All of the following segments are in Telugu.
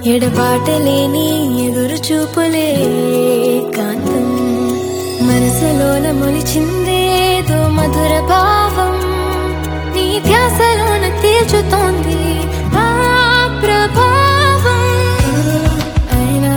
ఎడబాటలేని ఎదురు చూపులే కాంతం మనసులోన మొలిచిందేదో మధుర భావం నీ ధ్యాసలోన తేల్చుతోంది ఆ ప్రభావం అయినా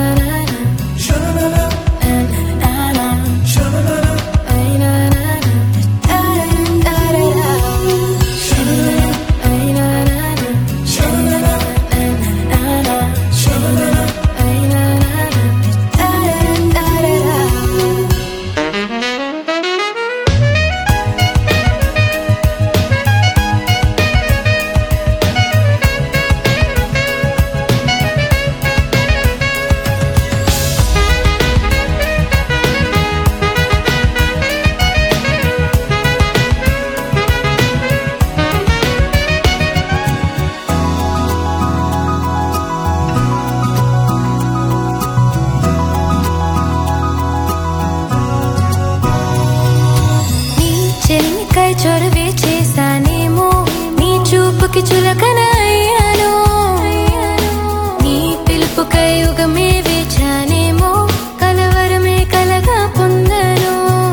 నీ చెలికై చొరవే చేశానేమో నీ చూపుకి చులకన అయ్యాను నీ పిలుపుకై యుగమే వేచానేమో కలవరమే కలగా పొందను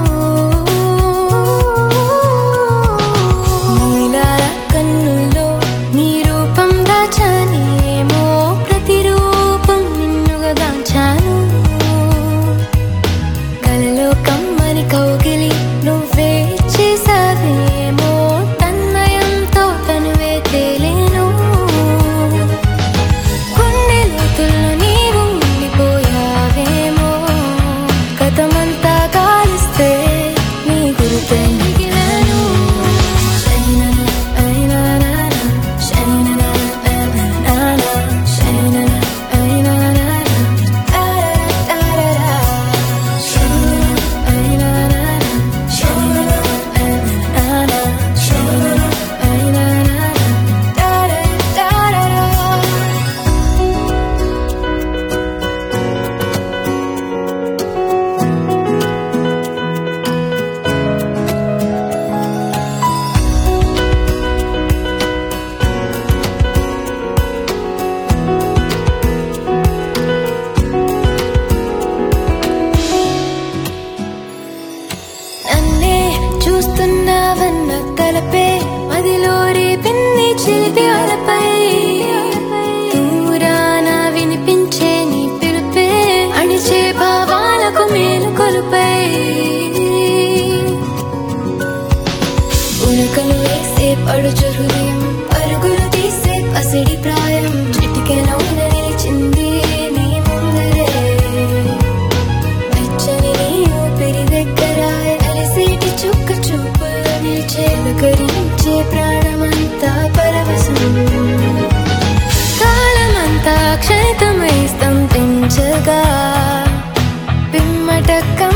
నీలాల కన్నుల్లో నీ రూపం దాచానేమో ప్రతిరూపం నిన్నుగా దాచాను కలలో కమ్మని కౌగిలి నువ్వే చేసావేమో తన్మయంతో తనువే తేలేను కొన్ని లోతుల్లో నీవు ఉండిపోయావేమో గతమంతా కాలిస్తే నీ గురుతే మిగిలాను శైనన, అయినానా, శైనన, అయినానా, శైనన, అయినానా, తారరా, నన్నే చూస్తున్నావన్న తలపే మదిలో రేపిన్ని చిలిపి అలపై దూరాన వినిపించే నీ పిలుపే అణిచే భావాలకు మేలు కొలుపై ఉరకలు వేసే పడుచు హృదయం పరుగులు తీసే పసిడి ప్రాయం చిటికెనౌన నిలిచింది నీ ముందరే వెచ్చని నీ ఊపిరి దగ్గర అలసేటి చుక్క చూపులు నిలిచే కరించే ప్రాణమంతా పరవశం కాలమంతా క్షణితమై స్తంభించగా పిమ్మటక్క